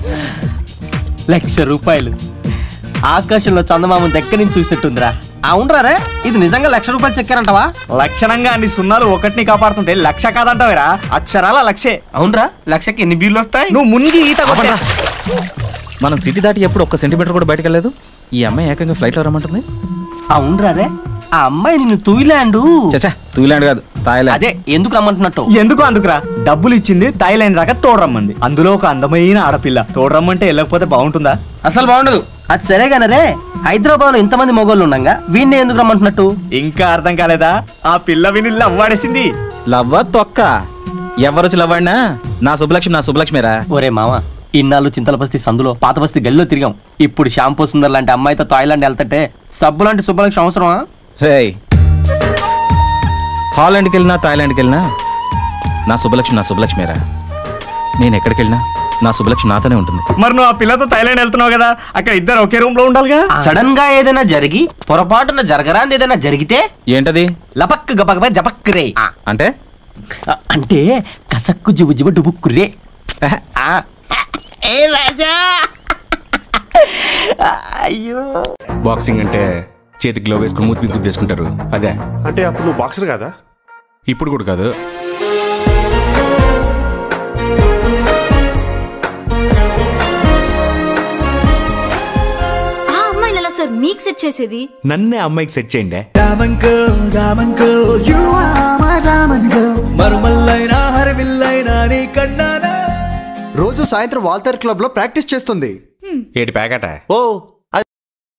లక్ష రూపాయలు ఆకాశంలో చందమామ దగ్గర నుంచి చూసినట్టుందిరా అవునరా రే ఇది నిజంగా లక్ష రూపాయలు చెక్కారంటవా లక్షణంగా అన్ని సున్నాలు ఒకటిని కాపాడుతుంటే లక్ష కాదంటావేరా అక్షరాల లక్షే అవునరా లక్షకి ఎన్ని బిల్లు వస్తాయి నువ్వు మునిగి ఈత కొట్టే. మనం సిటీ దాటి ఎప్పుడు ఒక్క సెంటీమీటర్ కూడా బయటకు వెళ్ళలేదు ఈ అమ్మాయి ఏకంగా ఫ్లైట్లో రమ్మంటుంది అవునరా రే ఆ అమ్మాయి నిన్ను తూయిలాండు చచ్చా తూలాండ్ కాదు తాయిలాండ్ అదే ఎందుకు రమ్మంటున్నట్టు ఎందుకు అందుకురా డబ్బులు ఇచ్చింది థాయిలాండ్ దాకా తోడరమ్మంది అందులో ఒక అందమైన ఆడపిల్ల తోడరమ్మంటే వెళ్ళకపోతే బాగుంటుందా అసలు బాగుండదు అది సరేగానే రే హైదరాబాద్ లో ఇంతమంది మొగోళ్ళు ఉండగా వీడిని ఎందుకు రమ్మంటున్నట్టు ఇంకా అర్థం కాలేదా ఆ పిల్ల విని అవ్వాడేసింది లవ్వా తొక్క ఎవరొచ్చి లవ్వాడినా నా శుభలక్ష్మి నా శుభలక్ష్మిరా ఒరే మామ ఇన్నాళ్ళు చింతల బస్తీ సందులో పాత బస్తీ గల్లిలో తిరిగాం ఇప్పుడు షాంపూ సుందర్ లాంటి అమ్మాయితో థాయిలాండ్ వెళ్తుంటే సబ్బు లాంటి శుభలక్ష్మి అవసరమా రేయ్ హాలాండ్కి వెళ్ళినా థాయిలాండ్కి వెళ్ళినా నా శుభలక్ష్మి నా శుభలక్ష్మిరా నేను ఎక్కడికి వెళ్ళినా నా శుభలక్ష్మి నాతోనే ఉంటుంది మరి నువ్వు ఆ పిల్లతో థాయిలాండ్ వెళ్తున్నావు కదా అక్కడ ఇద్దరు ఒకే రూమ్ లో ఉండాలిగా సడన్ గా ఏదైనా జరిగి పొరపాటున జరగరాంది ఏదైనా జరిగితే ఏంటది లపక్ గబగబ జపక్ రే ఆ, అంటే ఆ, అంటే కసక్కు జిబు జిబు డుబుక్కు రే ఆ. ఏ రాజా అయ్యో బాక్సింగ్ అంటే చేతికి గ్లో వేసుకుని మూతి మీద గుద్దేసుకుంటారు అదే అంటే అప్పుడు నువ్వు బాక్సర్ కదా ఇప్పుడు కూడా కాదు ఆ అమ్మాయిని ఎలా సార్ మీకు సెట్ చేసేది నన్నే అమ్మాయికి సెట్ చేయండి Diamond girl, diamond girl, you are my diamond girl. మరుమల్లైనా హరివిల్లైనా నీ కన్నానా రోజు సాయంత్రం వాల్తేర్ క్లబ్ లో ప్రాక్టీస్ చేస్తుంది ఏటి ప్యాకెట ఓ